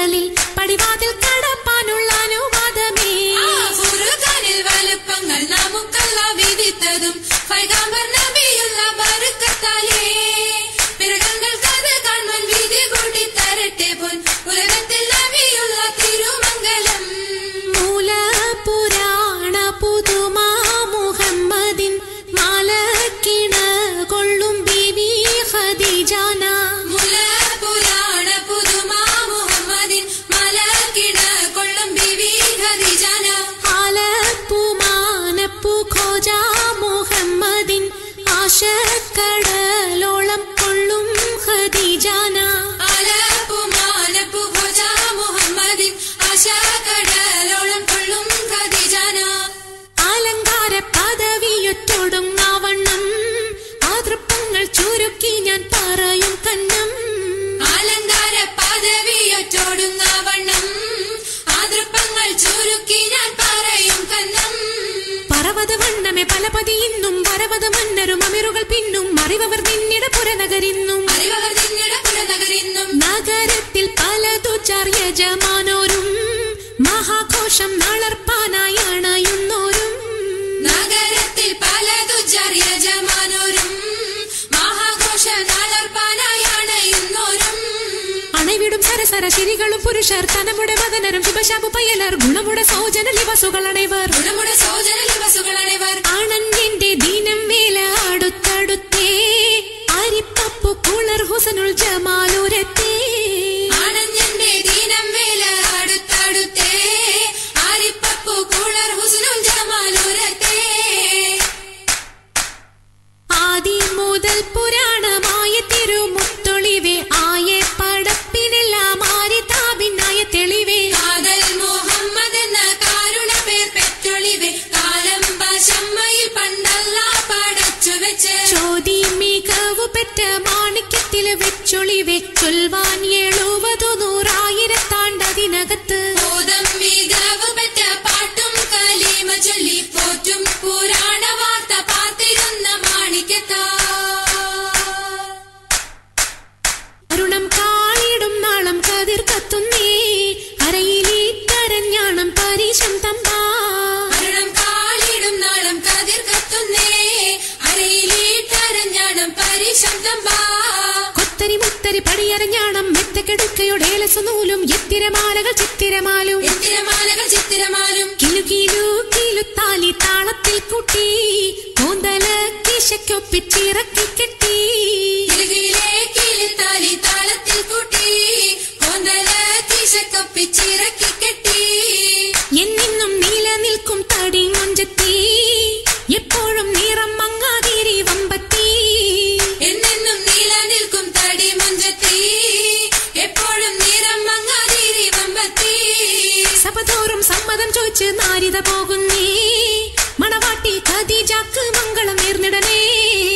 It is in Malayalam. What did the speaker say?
പന്തലിൽ പടിവാതിൽ കടപ്പാനുള്ള അനുവാദമേ ഫുർഖാനിൽ വലുപ്പങ്ങൾ നമുക്കല്ല വിധിത്തതും പൈഗാമ്പർ നബിയുള്ള ബർക്കത്താലേ പിറകങ്ങൾക്കത് കാണുവാൻ വിധി കൂട്ടി തരട്ടെ പോൻ ഉലകത്തിൽ നബിയുള്ള തിരുമംഗലം മൂലപുരാണ പുതുമാ മുഹമ്മദിൻ മാലക്കിണ കൊള്ളും ബീവി ഖദീജാന മുലപുരാണ പുതുമാ മുഹമ്മദിൻ മലക്കിണ കൊള്ളും ബിവി ഖദീജാന ആലപ്പുമാനപ്പു ഖോജ മുഹമ്മദിൻ ആശക്കടലോളം കൊള്ളും ഖദീജാന ആലപ്പുമാനപ്പു ഖോജ മുഹമ്മദിൻ ആശാകടലോളം കൊള്ളും ഖദീജാന അലങ്കാര പദവിയൊറ്റൊടുങ്ങാവണ്ണം ആതൃപ്പങ്ങൾ ചുരുക്കി ഞാൻ പറയും കന്നം അലങ്കാര പദവിയൊറ്റോടുന്ന വണ്ണം ആതൃപ്പങ്ങൾ ചുരുക്കി ഞാൻ പറയും കന്നം പർവ്വത വണ്ണമേ പലപതി ഇന്നും വരവത മന്നരും അമിറുകൾ പിന്നും അറിവവർ നിന്നിട പുറനഗരിന്നും അറിവർ നിന്നിട പുറനഗരിന്നും നഗരത്തിൽ പലതു ചാർയജമാനോരും മഹാഘോഷം നളർപ്പാനായി അണയുന്നോരും നഗരത്തിൽ പലതു ചെറിയ ജമാനോരും മഹാഘോഷ നാളർപ്പാനായാണ് ഇന്നോരും അണവിടും സരസര ശരികളും പുരുഷർ തനമുടെ വദനരും ശുഭശാപു പയലർ ഗുണമുടെ സൗജന ലിവസുകൾ അണൈവർ ഗുണമുടെ സൗജന ദിവസുകളണിവർ ആണന്യന്റെ ദീനം വേല അടുത്തടുത്തേ അരിപ്പപ്പു കുളർ ഹുസനുൽ ജമാലുരത്തേ ആനന്ദന്റെ ദീനം വേല അടുത്തടുത്തേ ആരിപ്പപ്പു കൂളർ ഹുസ്നുൽ ജമാലുരത്തേ ആദി മുതൽ പുരാണമായ തിരുമുത്തൊളിവേ ആയ പടപ്പിനെല്ലാം ആരി താപിനായ തെളിവേ കാതൽ മുഹമ്മദ് എന്ന കാരുണ പേർ പെറ്റൊളിവേ കാലം പശമ്മയിൽ പണ്ടല്ല പടച്ചു വെച്ച് ചോതി മികവു പെറ്റ മാണിക്യത്തിൽ വെച്ചൊളിവേ ചൊൽവാൻ എഴുപതു നൂറായിരത്താണ്ടതിനകത്ത് ബോധം മികവ് പെറ്റ പാട്ടും കലീമ ചൊല്ലി പോറ്റും പുരാണ വാർത്ത പാത്തിരുന്ന മാണിക്കത്താ അരുണം കാളിടും നാളം കതിർ കത്തുന്നേ അരയിലീ കരഞ്ഞാണം പരീശം തമ്പാ അരുണം കാളിടും നാളം കതിർ കത്തുന്നേ അരയിലീട്ടരഞ്ഞാണം പരിശബ്ദം ബാ കൊത്തരി മുത്തരി പടിയരഞ്ഞാണം മെത്തക്കെടുക്കയുടെ ഏലസുനൂലും എത്തിരമാലകൾ ചിത്തിരമാലും ചിത്തിരമാലകൾ ചിത്തിരമാലും കിലു കിലു കിലുത്താലി താളത്തിൽ കൂട്ടി കൂന്തല കിശയ്ക്കൊപ്പിച്ചിറക്കി കെട്ടി കിലുകിലേ കിലുത്താലി താളത്തിൽ കൂട്ടി കോന്തല കിശക്കൊപ്പിച്ചിറക്കി കെട്ടി എന്നെന്നും നിലനിൽക്കും തടി മുഞ്ചത്തി എപ്പോഴും നിറം മങ്ങാതിരി വമ്പത്തി എന്നെന്നും നിലനിൽക്കും തടി മുഞ്ചത്തി എപ്പോഴും നിറം മങ്ങാതിരി വമ്പത്തി സഭതോറും സമ്മതം ചോദിച്ച് നാരിത പോകുന്നേ മണവാട്ടി ഖദീജാക്ക് മംഗളം നേർന്നിടനേ